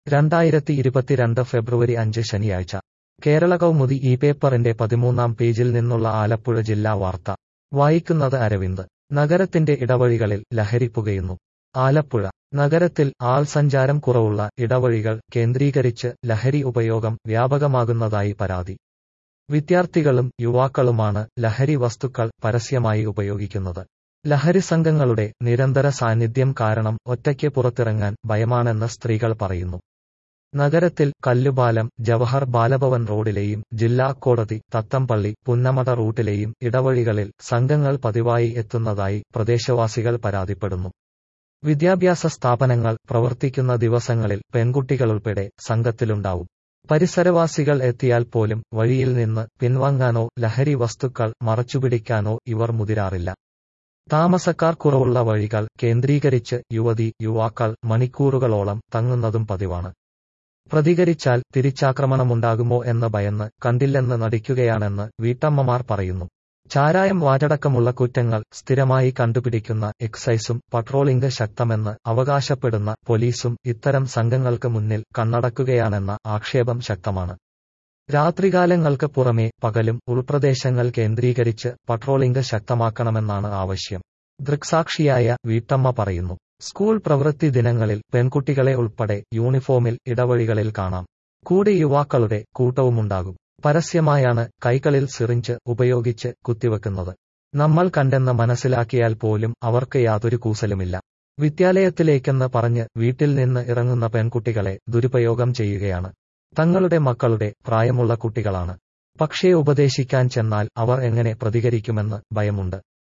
രണ്ടായിരത്തി ഇരുപത്തിരണ്ട് ഫെബ്രുവരി അഞ്ച് ശനിയാഴ്ച കേരള കൗമുദി ഈ പേപ്പറിന്റെ പതിമൂന്നാം പേജിൽ നിന്നുള്ള ആലപ്പുഴ ജില്ലാ വാർത്ത വായിക്കുന്നത് അരവിന്ദ് നഗരത്തിന്റെ ഇടവഴികളിൽ ലഹരി പുകയുന്നു ആലപ്പുഴ നഗരത്തിൽ ആൾ സഞ്ചാരം കുറവുള്ള ഇടവഴികൾ കേന്ദ്രീകരിച്ച് ലഹരി ഉപയോഗം വ്യാപകമാകുന്നതായി പരാതി വിദ്യാർത്ഥികളും യുവാക്കളുമാണ് ലഹരി വസ്തുക്കൾ പരസ്യമായി ഉപയോഗിക്കുന്നത് ലഹരി സംഘങ്ങളുടെ നിരന്തര സാന്നിധ്യം കാരണം ഒറ്റയ്ക്ക് പുറത്തിറങ്ങാൻ ഭയമാണെന്ന് സ്ത്രീകൾ പറയുന്നു നഗരത്തിൽ കല്ലുപാലം ജവഹർ ബാലഭവൻ റോഡിലെയും ജില്ലാ കോടതി തത്തംപള്ളി പുന്നമട റൂട്ടിലെയും ഇടവഴികളിൽ സംഘങ്ങൾ പതിവായി എത്തുന്നതായി പ്രദേശവാസികൾ പരാതിപ്പെടുന്നു വിദ്യാഭ്യാസ സ്ഥാപനങ്ങൾ പ്രവർത്തിക്കുന്ന ദിവസങ്ങളിൽ പെൺകുട്ടികളുൾപ്പെടെ സംഘത്തിലുണ്ടാവും പരിസരവാസികൾ എത്തിയാൽ പോലും വഴിയിൽ നിന്ന് പിൻവാങ്ങാനോ ലഹരി വസ്തുക്കൾ മറച്ചുപിടിക്കാനോ ഇവർ മുതിരാറില്ല താമസക്കാർ കുറവുള്ള വഴികൾ കേന്ദ്രീകരിച്ച് യുവതി യുവാക്കൾ മണിക്കൂറുകളോളം തങ്ങുന്നതും പതിവാണ് പ്രതികരിച്ചാൽ തിരിച്ചാക്രമണമുണ്ടാകുമോ എന്ന് ഭയന്ന് കണ്ടില്ലെന്ന് നടിക്കുകയാണെന്ന് വീട്ടമ്മമാർ പറയുന്നു ചാരായം വാറ്റടക്കമുള്ള കുറ്റങ്ങൾ സ്ഥിരമായി കണ്ടുപിടിക്കുന്ന എക്സൈസും പട്രോളിംഗ് ശക്തമെന്ന് അവകാശപ്പെടുന്ന പോലീസും ഇത്തരം സംഘങ്ങൾക്ക് മുന്നിൽ കണ്ണടക്കുകയാണെന്ന ആക്ഷേപം ശക്തമാണ് രാത്രികാലങ്ങൾക്ക് പുറമെ പകലും ഉൾപ്രദേശങ്ങൾ കേന്ദ്രീകരിച്ച് പട്രോളിംഗ് ശക്തമാക്കണമെന്നാണ് ആവശ്യം ദൃക്സാക്ഷിയായ വീട്ടമ്മ പറയുന്നു സ്കൂൾ പ്രവൃത്തി ദിനങ്ങളിൽ പെൺകുട്ടികളെ ഉൾപ്പെടെ യൂണിഫോമിൽ ഇടവഴികളിൽ കാണാം കൂടെ യുവാക്കളുടെ കൂട്ടവുമുണ്ടാകും പരസ്യമായാണ് കൈകളിൽ സിറിഞ്ച് ഉപയോഗിച്ച് കുത്തിവെക്കുന്നത് നമ്മൾ കണ്ടെന്ന് മനസ്സിലാക്കിയാൽ പോലും അവർക്ക് യാതൊരു കൂസലുമില്ല വിദ്യാലയത്തിലേക്കെന്ന് പറഞ്ഞ് വീട്ടിൽ നിന്ന് ഇറങ്ങുന്ന പെൺകുട്ടികളെ ദുരുപയോഗം ചെയ്യുകയാണ് തങ്ങളുടെ മക്കളുടെ പ്രായമുള്ള കുട്ടികളാണ് പക്ഷേ ഉപദേശിക്കാൻ ചെന്നാൽ അവർ എങ്ങനെ പ്രതികരിക്കുമെന്ന് ഭയമുണ്ട്